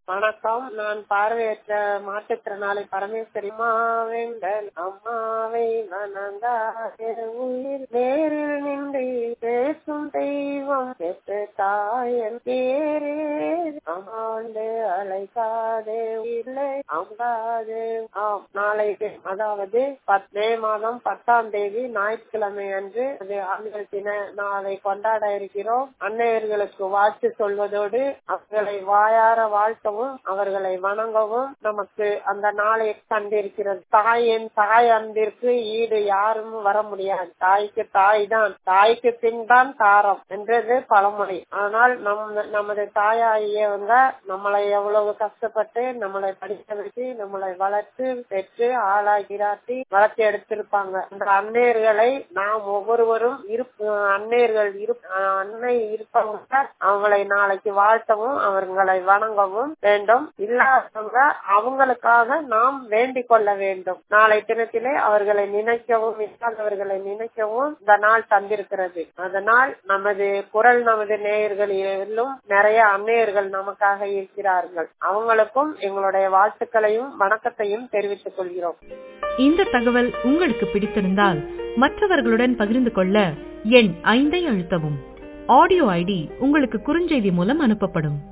வணக்கம் நான் பார்வையற்ற மாற்றுத்திறனாளி பரமேஸ்வரி மாவேந்தன் அம்மாவை வணங்காதே உயிர் நேரில் நின்று பேசும் தெய்வம் பெற்ற தாயன் பேரே ஆண்டு அழைக்காதே இல்லை அங்காதே ஆம் நாளைக்கு அதாவது பத் மே மாதம் பத்தாம் தேதி ஞாயிற்றுக்கிழமை அன்று அது ஆண்கள் தின நாளை கொண்டாட இருக்கிறோம் அன்னையர்களுக்கு வாழ்த்து சொல்வதோடு அவர்களை வாயார வாழ்த்தவும் அவர்களை வணங்கவும் நமக்கு அந்த நாளை கண்டிருக்கிறது தாயின் தாய் அன்பிற்கு ஈடு யாரும் வர முடியாது தாய்க்கு தாய் தான் தாய்க்கு பின் தான் தாரம் என்றது பழமொழி ஆனால் நம் நமது தாயாகியவங்க நம்மளை எவ்வளவு கஷ்டப்பட்டு நம்மளை படிக்க வச்சு நம்மளை வளர்த்து பெற்று ஆளாகிறாட்டி வளர்த்து எடுத்திருப்பாங்க அந்த அன்னையர்களை நாம் ஒவ்வொருவரும் இருப்பு அன்னையர்கள் இரு அன்னை இருப்பவங்க அவங்களை நாளைக்கு வாழ்த்தவும் அவர்களை வணங்கவும் வேண்டும் இல்லாதவங்க அவங்களுக்காக நாம் வேண்டிக் கொள்ள வேண்டும் நாளை தினத்திலே அவர்களை நினைக்கவும் இல்லாதவர்களை நினைக்கவும் இந்த நாள் தந்திருக்கிறது அதனால் நமது குரல் நமது நேயர்களிலும் நிறைய அன்னையர்கள் நமக்காக இருக்கிறார்கள் அவங்களுக்கும் எங்களுடைய வாழ்த்துக்களையும் வணக்கத்தையும் தெரிவித்துக் கொள்கிறோம் இந்த தகவல் உங்களுக்கு பிடித்திருந்தால் மற்றவர்களுடன் பகிர்ந்து கொள்ள எண் ஐந்தை அழுத்தவும் ஆடியோ ஐடி உங்களுக்கு குறுஞ்செய்தி மூலம் அனுப்பப்படும்